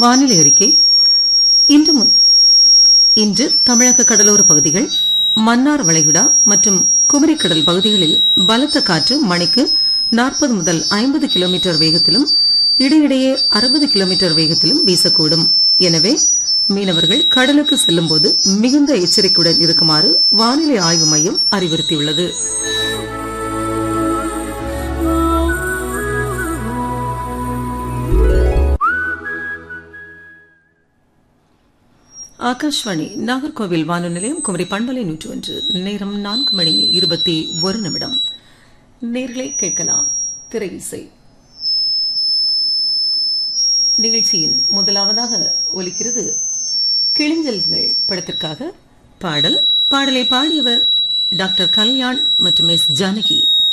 வானிலை அறிக்கை இன்று மு- இன்று தமிழக கடலோர பகுதிகள் மன்னார் வளைகுடா மற்றும் குமரிக்கடல் பகுதிகளில் பலத்த காற்று மணிக்கு நாற்பது முதல் ஐம்பது கிலோமீட்டர் வேகத்திலும் இடையிடையே அறுபது கிலோமீட்டர் வேகத்திலும் வீசக்கூடும் எனவே மீனவர்கள் கடலுக்கு செல்லும்போது மிகுந்த எச்சரிக்கையுடன் இருக்குமாறு வானிலை ஆய்வு மையம் அறிவுறுத்தியுள்ளது ஆகாஷ்வாணி நாகர்கோவில் வானொலி நிலையம் குமரி பண்பலை நூற்று ஒன்று நேரம் நான்கு மணி இருபத்தி ஒரு நிமிடம் நேர்களை கேட்கலாம் திரை இசை நிகழ்ச்சியின் முதலாவதாக ஒலிக்கிறது கிளிஞ்சல்கள் படத்திற்காக பாடல் பாடலை பாடியவர் டாக்டர் கல்யாண் மற்றும் எஸ் ஜானகி